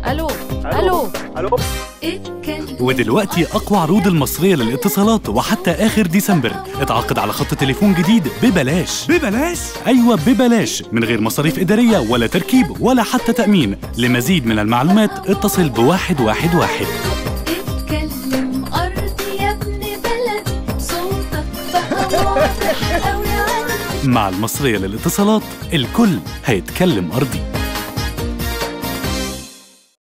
الو الو الو اتكلم ودلوقتي أقوى عروض المصرية للاتصالات وحتى آخر ديسمبر اتعاقد على خط تليفون جديد ببلاش ببلاش أيوة ببلاش من غير مصاريف إدارية ولا تركيب ولا حتى تأمين لمزيد من المعلومات اتصل بواحد واحد واحد اتكلم أرضي يا ابن بلدي صوتك بقى واضح أوي عندي مع المصرية للاتصالات الكل هيتكلم أرضي